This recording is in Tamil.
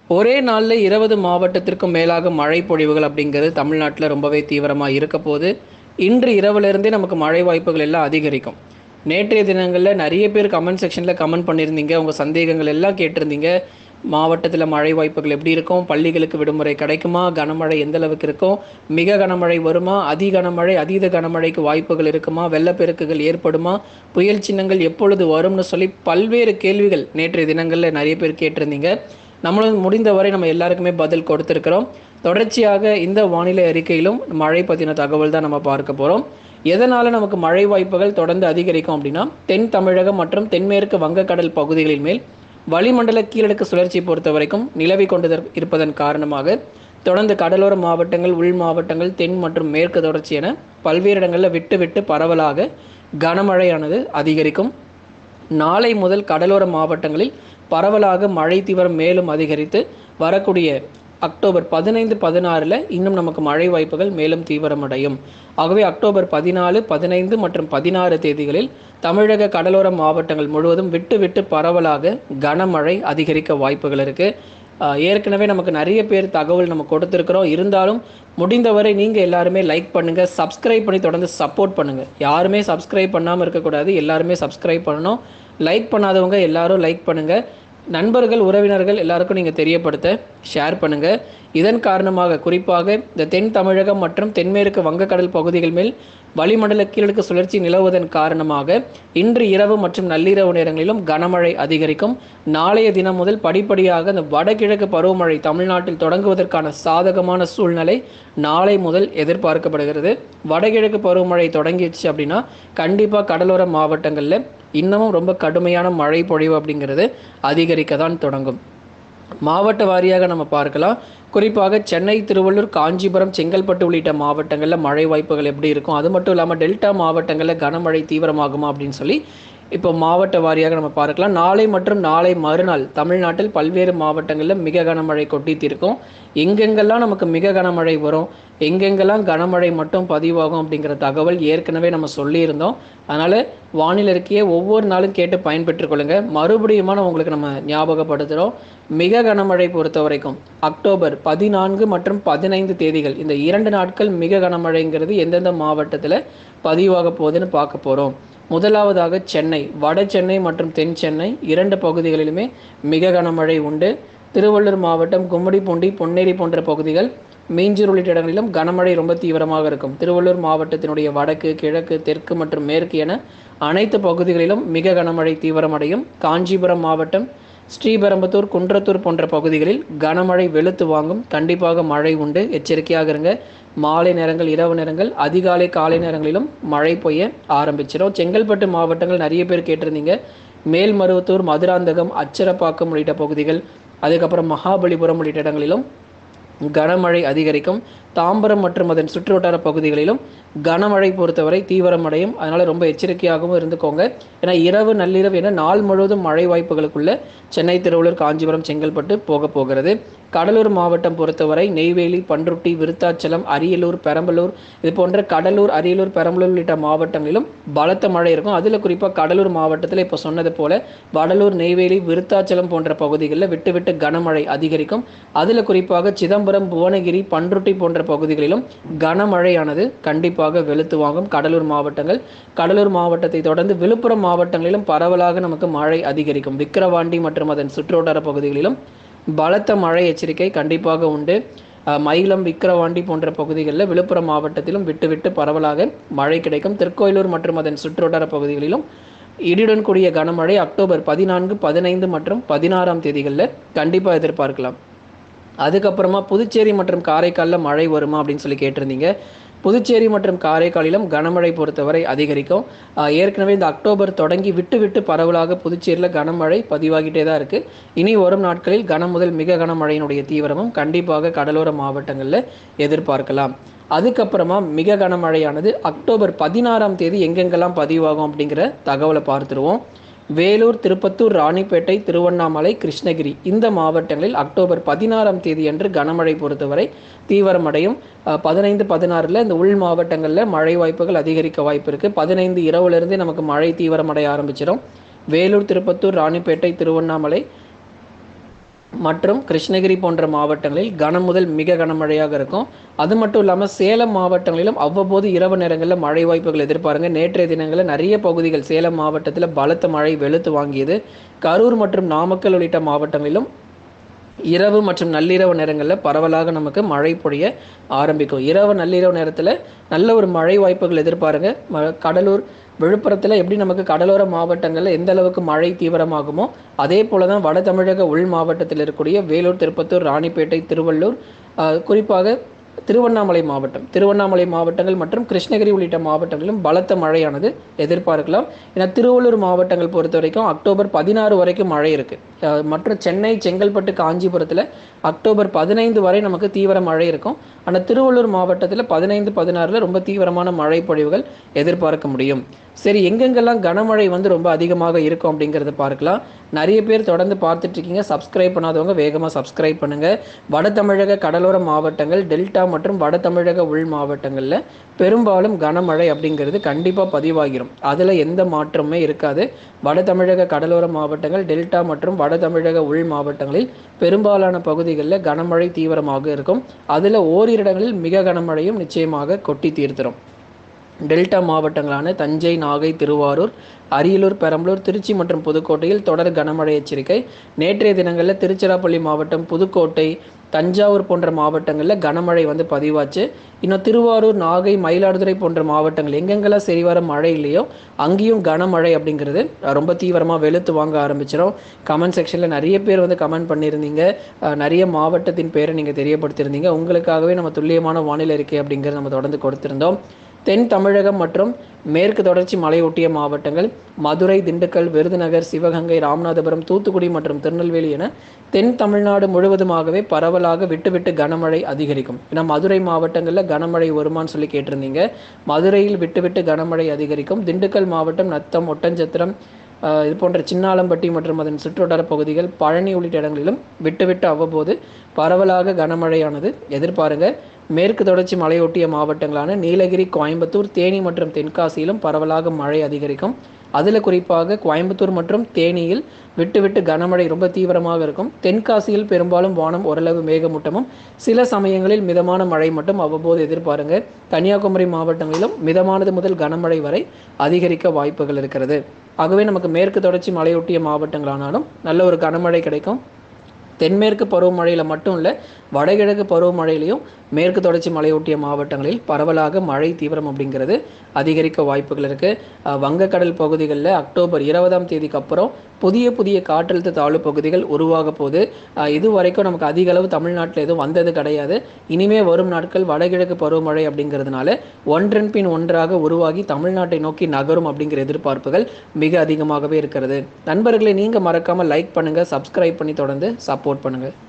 ஒரே நாளில் இருபது மாவட்டத்திற்கும் மேலாக மழை பொழிவுகள் அப்படிங்கிறது தமிழ்நாட்டில் ரொம்பவே தீவிரமாக இருக்க போது இன்று இரவுலேருந்தே நமக்கு மழை வாய்ப்புகள் எல்லாம் அதிகரிக்கும் நேற்றைய தினங்களில் நிறைய பேர் கமெண்ட் செக்ஷனில் கமெண்ட் பண்ணியிருந்தீங்க உங்கள் சந்தேகங்கள் எல்லாம் கேட்டிருந்தீங்க மாவட்டத்தில் மழை வாய்ப்புகள் எப்படி இருக்கும் பள்ளிகளுக்கு விடுமுறை கிடைக்குமா கனமழை எந்த அளவுக்கு இருக்கும் மிக கனமழை வருமா அதி கனமழை அதீத கனமழைக்கு வாய்ப்புகள் இருக்குமா வெள்ளப்பெருக்குகள் ஏற்படுமா புயல் சின்னங்கள் எப்பொழுது வரும்னு சொல்லி பல்வேறு கேள்விகள் நேற்றைய தினங்களில் நிறைய பேர் கேட்டிருந்தீங்க நம்மளும் முடிந்தவரை நம்ம எல்லாருக்குமே பதில் கொடுத்துருக்கிறோம் தொடர்ச்சியாக இந்த வானிலை அறிக்கையிலும் மழை பற்றின தகவல் தான் நம்ம பார்க்க போகிறோம் எதனால் நமக்கு மழை வாய்ப்புகள் தொடர்ந்து அதிகரிக்கும் அப்படின்னா தென் தமிழகம் மற்றும் தென்மேற்கு வங்கக்கடல் பகுதிகளின் மேல் வளிமண்டல கீழடுக்கு சுழற்சி பொறுத்த வரைக்கும் நிலவி கொண்டு இருப்பதன் காரணமாக தொடர்ந்து கடலோர மாவட்டங்கள் உள் மாவட்டங்கள் தென் மற்றும் மேற்கு தொடர்ச்சி என பல்வேறு இடங்களில் விட்டு விட்டு பரவலாக கனமழையானது அதிகரிக்கும் நாளை முதல் கடலோர மாவட்டங்களில் பரவலாக மழை தீவிரம் மேலும் அதிகரித்து வரக்கூடிய அக்டோபர் பதினைந்து பதினாறில் இன்னும் நமக்கு மழை வாய்ப்புகள் மேலும் தீவிரமடையும் ஆகவே அக்டோபர் பதினாலு பதினைந்து மற்றும் பதினாறு தேதிகளில் தமிழக கடலோர மாவட்டங்கள் முழுவதும் விட்டு விட்டு பரவலாக கனமழை அதிகரிக்க வாய்ப்புகள் இருக்குது ஏற்கனவே நமக்கு நிறைய பேர் தகவல் நம்ம கொடுத்துருக்குறோம் இருந்தாலும் முடிந்தவரை நீங்கள் எல்லாருமே லைக் பண்ணுங்கள் சப்ஸ்கிரைப் பண்ணி தொடர்ந்து சப்போர்ட் பண்ணுங்கள் யாருமே சப்ஸ்கிரைப் பண்ணாமல் இருக்கக்கூடாது எல்லாருமே சப்ஸ்கிரைப் பண்ணணும் லைக் பண்ணாதவங்க எல்லாரும் லைக் பண்ணுங்கள் நண்பர்கள் உறவினர்கள் எல்லாருக்கும் நீங்கள் தெரியப்படுத்த ஷேர் பண்ணுங்கள் இதன் காரணமாக குறிப்பாக இந்த தென் தமிழகம் மற்றும் தென்மேற்கு வங்கக்கடல் பகுதிகள் மேல் வளிமண்டல கீழடுக்கு சுழற்சி நிலவுவதன் காரணமாக இன்று இரவு மற்றும் நள்ளிரவு நேரங்களிலும் கனமழை அதிகரிக்கும் நாளைய தினம் முதல் படிப்படியாக இந்த வடகிழக்கு பருவமழை தமிழ்நாட்டில் தொடங்குவதற்கான சாதகமான சூழ்நிலை நாளை முதல் எதிர்பார்க்கப்படுகிறது வடகிழக்கு பருவமழை தொடங்கிடுச்சு அப்படின்னா கண்டிப்பாக கடலோர மாவட்டங்களில் இன்னமும் ரொம்ப கடுமையான மழை பொழிவு அப்படிங்கிறது அதிகரிக்க தான் தொடங்கும் மாவட்ட வாரியாக நம்ம பார்க்கலாம் குறிப்பாக சென்னை திருவள்ளூர் காஞ்சிபுரம் செங்கல்பட்டு உள்ளிட்ட மாவட்டங்களில் மழை வாய்ப்புகள் எப்படி இருக்கும் அது மட்டும் இல்லாமல் டெல்டா மாவட்டங்களில் கனமழை தீவிரமாகுமா அப்படின்னு சொல்லி இப்போ மாவட்ட வாரியாக நம்ம பார்க்கலாம் நாளை மற்றும் நாளை மறுநாள் தமிழ்நாட்டில் பல்வேறு மாவட்டங்களில் மிக கனமழை கொட்டி தீர்க்கும் எங்கெங்கெல்லாம் நமக்கு மிக கனமழை வரும் எங்கெங்கெல்லாம் கனமழை மட்டும் பதிவாகும் அப்படிங்கிற தகவல் ஏற்கனவே நம்ம சொல்லியிருந்தோம் அதனால் வானிலை இருக்கையே ஒவ்வொரு நாளும் கேட்டு பயன்பெற்றுக்கொள்ளுங்க மறுபடியுமா நான் உங்களுக்கு நம்ம ஞாபகப்படுத்துகிறோம் மிக கனமழை பொறுத்த வரைக்கும் அக்டோபர் பதினான்கு மற்றும் பதினைந்து தேதிகள் இந்த இரண்டு நாட்கள் மிக கனமழைங்கிறது எந்தெந்த மாவட்டத்தில் பதிவாக போகுதுன்னு பார்க்க போகிறோம் முதலாவதாக சென்னை வட சென்னை மற்றும் தென் சென்னை இரண்டு பகுதிகளிலுமே மிக கனமழை உண்டு திருவள்ளூர் மாவட்டம் கும்மிடிப்பூண்டி பொன்னேரி போன்ற பகுதிகள் மீஞ்சூர் உள்ளிட்ட இடங்களிலும் கனமழை ரொம்ப தீவிரமாக இருக்கும் திருவள்ளூர் மாவட்டத்தினுடைய வடக்கு கிழக்கு தெற்கு மற்றும் மேற்கு என அனைத்து பகுதிகளிலும் மிக கனமழை தீவிரமடையும் காஞ்சிபுரம் மாவட்டம் ஸ்ரீபெரும்புத்தூர் குன்றத்தூர் போன்ற பகுதிகளில் கனமழை வெளுத்து வாங்கும் கண்டிப்பாக மழை உண்டு எச்சரிக்கையாக இருங்க மாலை நேரங்கள் இரவு நேரங்கள் அதிகாலை காலை நேரங்களிலும் மழை பெய்ய ஆரம்பிச்சிடும் செங்கல்பட்டு மாவட்டங்கள் நிறைய பேர் கேட்டிருந்தீங்க மேல்மருவத்தூர் மதுராந்தகம் அச்சரப்பாக்கம் உள்ளிட்ட பகுதிகள் அதுக்கப்புறம் மகாபலிபுரம் உள்ளிட்ட இடங்களிலும் கனமழை அதிகரிக்கும் தாம்பரம் மற்றும் அதன் சுற்றுவட்டார பகுதிகளிலும் கனமழை பொறுத்தவரை தீவிரமடையும் அதனால் ரொம்ப எச்சரிக்கையாகவும் இருந்துக்கோங்க ஏன்னா இரவு நள்ளிரவு என நாள் முழுவதும் மழை வாய்ப்புகளுக்குள்ள சென்னை திருவள்ளூர் காஞ்சிபுரம் செங்கல்பட்டு போக போகிறது கடலூர் மாவட்டம் பொறுத்தவரை நெய்வேலி பன்ருட்டி விருத்தாச்சலம் அரியலூர் பெரம்பலூர் இது போன்ற கடலூர் அரியலூர் பெரம்பலூர் உள்ளிட்ட மாவட்டங்களிலும் பலத்த மழை இருக்கும் அதில் குறிப்பாக கடலூர் மாவட்டத்தில் இப்போ சொன்னது போல வடலூர் நெய்வேலி விருத்தாச்சலம் போன்ற பகுதிகளில் விட்டு விட்டு கனமழை அதிகரிக்கும் அதில் குறிப்பாக சிதம்பரம் புவனகிரி பன்ருட்டி போன்ற பகுதிகளிலும் கனமழையானது கண்டிப்பாக வெளுத்து வாங்கும் கடலூர் மாவட்டங்கள் கடலூர் மாவட்டத்தை தொடர்ந்து விழுப்புரம் மாவட்டங்களிலும் பரவலாக நமக்கு மழை அதிகரிக்கும் விக்கிரவாண்டி மற்றும் அதன் சுற்றுவட்டார பகுதிகளிலும் பலத்த மழை எச்சரிக்கை கண்டிப்பாக உண்டு மயிலம் விக்கிரவாண்டி போன்ற பகுதிகளில் விழுப்புரம் மாவட்டத்திலும் விட்டு விட்டு பரவலாக மழை கிடைக்கும் திருக்கோயிலூர் மற்றும் அதன் சுற்றுவட்டார பகுதிகளிலும் இடியுடன் கூடிய கனமழை அக்டோபர் பதினான்கு பதினைந்து மற்றும் பதினாறாம் தேதிகளில் கண்டிப்பாக எதிர்பார்க்கலாம் அதுக்கப்புறமா புதுச்சேரி மற்றும் காரைக்காலில் மழை வருமா அப்படின்னு சொல்லி கேட்டிருந்தீங்க புதுச்சேரி மற்றும் காரைக்காலிலும் கனமழை பொறுத்தவரை அதிகரிக்கும் ஏற்கனவே இந்த அக்டோபர் தொடங்கி விட்டு விட்டு பரவலாக புதுச்சேரியில் கனமழை பதிவாகிட்டே தான் இருக்குது இனி வரும் நாட்களில் கன முதல் மிக கனமழையினுடைய தீவிரமும் கண்டிப்பாக கடலோர மாவட்டங்களில் எதிர்பார்க்கலாம் அதுக்கப்புறமா மிக கனமழையானது அக்டோபர் பதினாறாம் தேதி எங்கெங்கெல்லாம் பதிவாகும் அப்படிங்கிற தகவலை பார்த்துருவோம் வேலூர் திருப்பத்தூர் ராணிப்பேட்டை திருவண்ணாமலை கிருஷ்ணகிரி இந்த மாவட்டங்களில் அக்டோபர் பதினாறாம் தேதி அன்று கனமழை பொறுத்தவரை தீவிரமடையும் பதினைந்து பதினாறில் இந்த உள் மாவட்டங்களில் மழை வாய்ப்புகள் அதிகரிக்க வாய்ப்பு இருக்குது பதினைந்து இரவுலேருந்தே நமக்கு மழை தீவிரமடைய ஆரம்பிச்சிடும் வேலூர் திருப்பத்தூர் ராணிப்பேட்டை திருவண்ணாமலை மற்றும் கிருஷ்ணகிரி போன்ற மாவட்டங்களில் கனம் முதல் மிக கனமழையாக இருக்கும் அது மட்டும் இல்லாமல் சேலம் மாவட்டங்களிலும் அவ்வப்போது இரவு நேரங்களில் மழை வாய்ப்புகள் எதிர்பாருங்க நேற்றைய தினங்களில் நிறைய பகுதிகள் சேலம் மாவட்டத்தில் பலத்த மழை வெளுத்து வாங்கியது கரூர் மற்றும் நாமக்கல் உள்ளிட்ட மாவட்டங்களிலும் இரவு மற்றும் நள்ளிரவு நேரங்களில் பரவலாக நமக்கு மழை பொழிய ஆரம்பிக்கும் இரவு நள்ளிரவு நேரத்தில் நல்ல ஒரு மழை வாய்ப்புகள் எதிர்பாருங்க ம- கடலூர் விழுப்புரத்தில் எப்படி நமக்கு கடலோர மாவட்டங்களில் எந்த அளவுக்கு மழை தீவிரமாகுமோ அதே போல தான் வட தமிழக உள் மாவட்டத்தில் இருக்கக்கூடிய வேலூர் திருப்பத்தூர் ராணிப்பேட்டை திருவள்ளூர் ஆஹ், குறிப்பாக திருவண்ணாமலை மாவட்டம் திருவண்ணாமலை மாவட்டங்கள் மற்றும் கிருஷ்ணகிரி உள்ளிட்ட மாவட்டங்களிலும் பலத்த மழையானது எதிர்பார்க்கலாம் ஏன்னா திருவள்ளூர் மாவட்டங்கள் பொறுத்த வரைக்கும் அக்டோபர் பதினாறு வரைக்கும் மழை இருக்கு அஹ் மற்றும் சென்னை செங்கல்பட்டு காஞ்சிபுரத்தில் அக்டோபர் பதினைந்து வரை நமக்கு தீவிர மழை இருக்கும் ஆனால் திருவள்ளூர் மாவட்டத்தில் பதினைந்து பதினாறில் ரொம்ப தீவிரமான மழை பொழிவுகள் எதிர்பார்க்க முடியும் சரி எங்கெங்கெல்லாம் கனமழை வந்து ரொம்ப அதிகமாக இருக்கும் அப்படிங்கிறத பார்க்கலாம் நிறைய பேர் தொடர்ந்து பார்த்துட்டு இருக்கீங்க சப்ஸ்கிரைப் பண்ணாதவங்க வேகமாக சப்ஸ்கிரைப் பண்ணுங்க வட தமிழக கடலோர மாவட்டங்கள் டெல்டா மற்றும் வட தமிழக உள் மாவட்டங்களில் பெரும்பாலும் கனமழை அப்படிங்கிறது கண்டிப்பாக பதிவாகிரும் அதில் எந்த மாற்றமுமே இருக்காது வட தமிழக கடலோர மாவட்டங்கள் டெல்டா மற்றும் வட தமிழக உள் மாவட்டங்களில் பெரும்பாலான பகுதிகளில் கனமழை தீவிரமாக இருக்கும் அதில் ஓரிரு இடங்களில் மிக கனமழையும் நிச்சயமாக கொட்டி தீர்த்திரும் டெல்டா மாவட்டங்களான தஞ்சை நாகை திருவாரூர் அரியலூர் பெரம்பலூர் திருச்சி மற்றும் புதுக்கோட்டையில் தொடர் கனமழை எச்சரிக்கை நேற்றைய தினங்களில் திருச்சிராப்பள்ளி மாவட்டம் புதுக்கோட்டை தஞ்சாவூர் போன்ற மாவட்டங்களில் கனமழை வந்து பதிவாச்சு இன்னும் திருவாரூர் நாகை மயிலாடுதுறை போன்ற மாவட்டங்கள் எங்கெங்கெல்லாம் சரிவர மழை இல்லையோ அங்கேயும் கனமழை அப்படிங்கிறது அஹ், ரொம்ப தீவிரமாக வெளுத்து வாங்க ஆரம்பிச்சிடும் கமெண்ட் செக்ஷனில் நிறைய பேர் வந்து கமெண்ட் பண்ணியிருந்தீங்க அஹ், நிறைய மாவட்டத்தின் பேரை நீங்கள் தெரியப்படுத்தியிருந்தீங்க உங்களுக்காகவே நம்ம துல்லியமான வானிலை இருக்கை அப்படிங்கிறத நம்ம தொடர்ந்து கொடுத்திருந்தோம் தென் தமிழகம் மற்றும் மேற்கு தொடர்ச்சி மலையொட்டிய மாவட்டங்கள் மதுரை திண்டுக்கல் விருதுநகர் சிவகங்கை ராமநாதபுரம் தூத்துக்குடி மற்றும் திருநெல்வேலி என தென் தமிழ்நாடு முழுவதுமாகவே பரவலாக விட்டு விட்டு கனமழை அதிகரிக்கும் ஏன்னா மதுரை மாவட்டங்களில் கனமழை வருமான்னு சொல்லி கேட்டிருந்தீங்க மதுரையில் விட்டு விட்டு கனமழை அதிகரிக்கும் திண்டுக்கல் மாவட்டம் நத்தம் ஒட்டஞ்சத்திரம் ஆஹ் இது போன்ற சின்னாலம்பட்டி மற்றும் அதன் சுற்றுவட்டார பகுதிகள் பழனி உள்ளிட்ட இடங்களிலும் விட்டு விட்டு அவ்வப்போது பரவலாக கனமழையானது எதிர்பாருங்க மேற்கு தொடர்ச்சி மலையொட்டிய மாவட்டங்களான நீலகிரி கோயம்புத்தூர் தேனி மற்றும் தென்காசியிலும் பரவலாக மழை அதிகரிக்கும் அதில் குறிப்பாக கோயம்புத்தூர் மற்றும் தேனியில் விட்டு விட்டு கனமழை ரொம்ப தீவிரமாக இருக்கும் தென்காசியில் பெரும்பாலும் வானம் ஓரளவு மேகமூட்டமும் சில சமயங்களில் மிதமான மழை மட்டும் அவ்வப்போது எதிர்பாருங்க கன்னியாகுமரி மாவட்டங்களிலும் மிதமானது முதல் கனமழை வரை அதிகரிக்க வாய்ப்புகள் இருக்கிறது ஆகவே நமக்கு மேற்கு தொடர்ச்சி மலையொட்டிய மாவட்டங்களானாலும் நல்ல ஒரு கனமழை கிடைக்கும் தென்மேற்கு பருவமழையில் மட்டும் இல்லை வடகிழக்கு பருவமழையிலையும் மேற்கு தொடர்ச்சி மலையொட்டிய மாவட்டங்களில் பரவலாக மழை தீவிரம் அப்படிங்கிறது அதிகரிக்க வாய்ப்புகள் இருக்குது வங்கக்கடல் பகுதிகளில் அக்டோபர் இருபதாம் தேதிக்கு அப்புறம் புதிய புதிய காற்றழுத்த தாழ்வு பகுதிகள் உருவாக போகுது அஹ் இது வரைக்கும் நமக்கு அதிக அளவு தமிழ்நாட்டில் எதுவும் வந்தது கிடையாது இனிமே வரும் நாட்கள் வடகிழக்கு பருவமழை அப்படிங்கிறதுனால ஒன்றன் பின் ஒன்றாக உருவாகி தமிழ்நாட்டை நோக்கி நகரும் அப்படிங்கிற எதிர்பார்ப்புகள் மிக அதிகமாகவே இருக்கிறது நண்பர்களை நீங்கள் மறக்காமல் லைக் பண்ணுங்கள் சப்ஸ்கிரைப் பண்ணி தொடர்ந்து சப்போர்ட் பண்ணுங்கள்